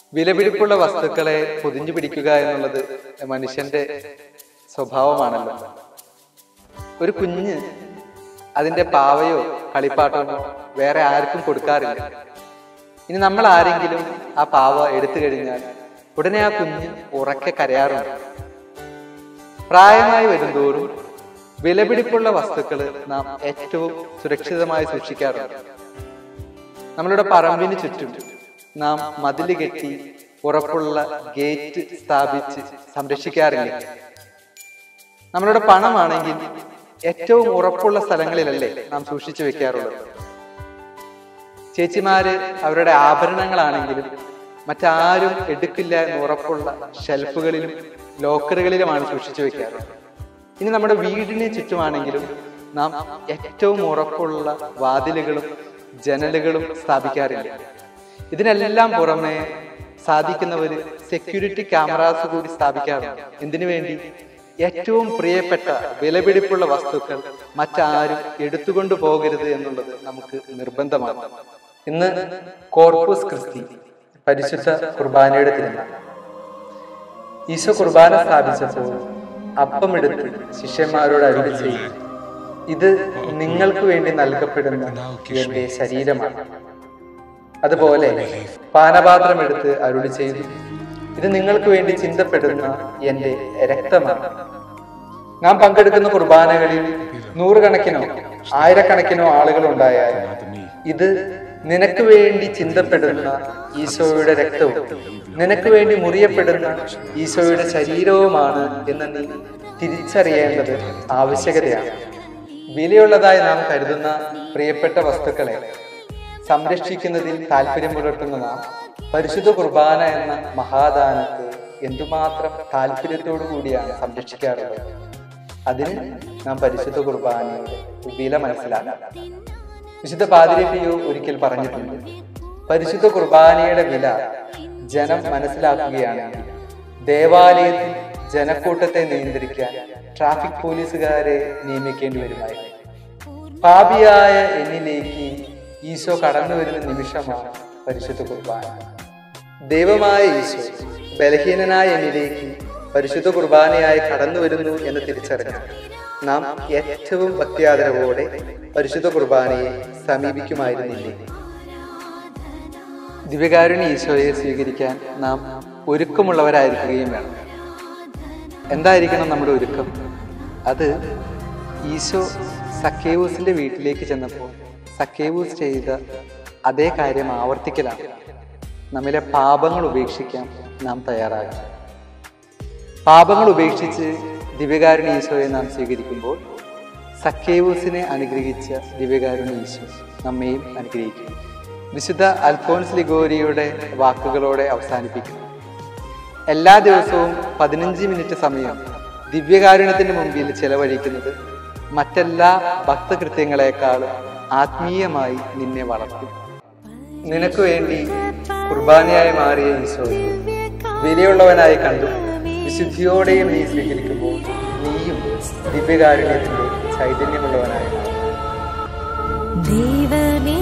വിലപിടിപ്പുള്ള വസ്തുക്കളെ പൊതിഞ്ഞു പിടിക്കുക എന്നുള്ളത് മനുഷ്യന്റെ സ്വഭാവമാണല്ലോ ഒരു കുഞ്ഞ് അതിന്റെ പാവയോ കളിപ്പാട്ടമോ വേറെ ആർക്കും കൊടുക്കാറില്ല ഇനി നമ്മൾ ആരെങ്കിലും ആ പാവ എടുത്തു കഴിഞ്ഞാൽ ഉടനെ ആ കുഞ്ഞ് ഉറക്കെ കരയാറുണ്ട് പ്രായമായി വരുന്തോറും വിലപിടിപ്പുള്ള വസ്തുക്കൾ നാം ഏറ്റവും സുരക്ഷിതമായി സൂക്ഷിക്കാറുണ്ട് നമ്മളുടെ പറമ്പിന് ചുറ്റും നാം മതില് കെട്ടി ഉറപ്പുള്ള ഗേറ്റ് സ്ഥാപിച്ച് സംരക്ഷിക്കാറില്ല നമ്മളുടെ പണമാണെങ്കിൽ ഏറ്റവും ഉറപ്പുള്ള സ്ഥലങ്ങളിലല്ലേ നാം സൂക്ഷിച്ചു വെക്കാറുള്ളത് ചേച്ചിമാര് അവരുടെ ആഭരണങ്ങളാണെങ്കിലും മറ്റാരും എടുക്കില്ല എന്ന് ഉറപ്പുള്ള ഷെൽഫുകളിലും ലോക്കറുകളിലുമാണ് സൂക്ഷിച്ചു വെക്കാറുള്ളത് ഇനി നമ്മുടെ വീടിന് ചുറ്റുമാണെങ്കിലും നാം ഏറ്റവും ഉറപ്പുള്ള വാതിലുകളും ജനലുകളും സ്ഥാപിക്കാറില്ല ഇതിനെല്ലാം പുറമെ സാധിക്കുന്നവര് സെക്യൂരിറ്റി ക്യാമറാസ് കൂടി സ്ഥാപിക്കാറുണ്ട് എന്തിനു വേണ്ടി ഏറ്റവും പ്രിയപ്പെട്ട വിലപിടിപ്പുള്ള വസ്തുക്കൾ മറ്റാരും എടുത്തുകൊണ്ട് പോകരുത് എന്നുള്ളത് നമുക്ക് നിർബന്ധമാണ് ഇന്ന് കോർപ്പസ് ക്രിസ്തി പരിശുദ്ധ കുർബാനയുടെ തിരുനാൾ ഈശോ കുർബാന സ്ഥാപിച്ചപ്പോൾ അപ്പമെടുത്ത് ശിഷ്യന്മാരോട് അരുളി ചെയ്യും ഇത് നിങ്ങൾക്ക് വേണ്ടി നൽകപ്പെടുന്ന എന്റെ ശരീരമാണ് അതുപോലെ പാനപാത്രം എടുത്ത് അരുളി ചെയ്തു ഇത് നിങ്ങൾക്ക് വേണ്ടി ചിന്തപ്പെടുന്ന എന്റെ രക്തമാണ് നാം പങ്കെടുക്കുന്ന കുർബാനകളിൽ നൂറുകണക്കിനോ ആയിരക്കണക്കിനോ ആളുകൾ ഉണ്ടായാൽ ഇത് നിനക്ക് വേണ്ടി ചിന്തപ്പെടുന്ന ഈശോയുടെ രക്തവും നിനക്ക് വേണ്ടി മുറിയപ്പെടുന്ന ഈശോയുടെ ശരീരവുമാണ് എന്ന് നീ തിരിച്ചറിയേണ്ടത് ആവശ്യകതയാണ് വിലയുള്ളതായി നാം കരുതുന്ന പ്രിയപ്പെട്ട വസ്തുക്കളെ സംരക്ഷിക്കുന്നതിൽ താല്പര്യം പുലർത്തുന്ന നാം പരിശുദ്ധ കുർബാന എന്ന മഹാദാനത്തെ എന്തുമാത്രം താല്പര്യത്തോടു കൂടിയാണ് സംരക്ഷിക്കാറുള്ളത് അതിന് നാം പരിശുദ്ധ കുർബാനയുടെ വില മനസ്സിലാക്കാം വിശുദ്ധ പാതിരിപ്പിയോ ഒരിക്കൽ പറഞ്ഞിട്ടുണ്ട് പരിശുദ്ധ കുർബാനയുടെ വില ജനം മനസ്സിലാക്കുകയാണെങ്കിൽ ദേവാലയത്തിൽ ജനക്കൂട്ടത്തെ നിയന്ത്രിക്കാൻ ട്രാഫിക് പോലീസുകാരെ നിയമിക്കേണ്ടി വരുമായിരുന്നു പാപിയായ എന്നിലേക്ക് ഈശോ കടന്നു വരുന്ന നിമിഷമാണ് പരിശുദ്ധ കുർബാന ദൈവമായ ഈശോ ബലഹീനനായ എന്നിലേക്ക് പരിശുദ്ധ കുർബാനയായി കടന്നു വരുന്നു എന്ന് തിരിച്ചറിഞ്ഞു നാം ഏറ്റവും ഭക്തിയാദരവോടെ പരിശുദ്ധ കുർബാനയെ സമീപിക്കുമായിരുന്നില്ലേ ദിവ്യകാരുണ്യ ഈശോയെ സ്വീകരിക്കാൻ നാം ഒരുക്കമുള്ളവരായിരിക്കുകയും വേണം എന്തായിരിക്കണം നമ്മുടെ ഒരുക്കം അത് ഈശോ സക്കേവൂസിന്റെ വീട്ടിലേക്ക് ചെന്നപ്പോൾ സക്കേവൂസ് ചെയ്ത അതേ കാര്യം ആവർത്തിക്കലാണ് നമ്മിലെ പാപങ്ങൾ ഉപേക്ഷിക്കാൻ നാം തയ്യാറാകണം പാപങ്ങൾ ഉപേക്ഷിച്ച് ദിവ്യകാരുണ്യ ഈശോയെ നാം സ്വീകരിക്കുമ്പോൾ സക്കേവൂസിനെ അനുഗ്രഹിച്ച ദിവ്യകാരുണ്യ ഈശോ നമ്മെയും അനുഗ്രഹിക്കും വിശുദ്ധ അൽഫോൻസ് ലിഗോരിയുടെ വാക്കുകളോടെ അവസാനിപ്പിക്കുന്നു എല്ലാ ദിവസവും പതിനഞ്ച് മിനിറ്റ് സമയം ദിവ്യകാരുണ്യത്തിന് മുമ്പിൽ ചെലവഴിക്കുന്നത് മറ്റെല്ലാ ഭക്തകൃത്യങ്ങളെക്കാളും ആത്മീയമായി നിന്നെ വളർത്തും നിനക്ക് വേണ്ടി കുർബാനയായി മാറിയ ഈശോയെ വിലയുള്ളവനായി കണ്ടു വിശുദ്ധിയോടെയും നീ സ്വീകരിക്കുമ്പോൾ നീയും ദിവ്യകാരുണ്യത്തിന്റെ ചൈതന്യമുള്ളവനായി മാറും ദൈവമേ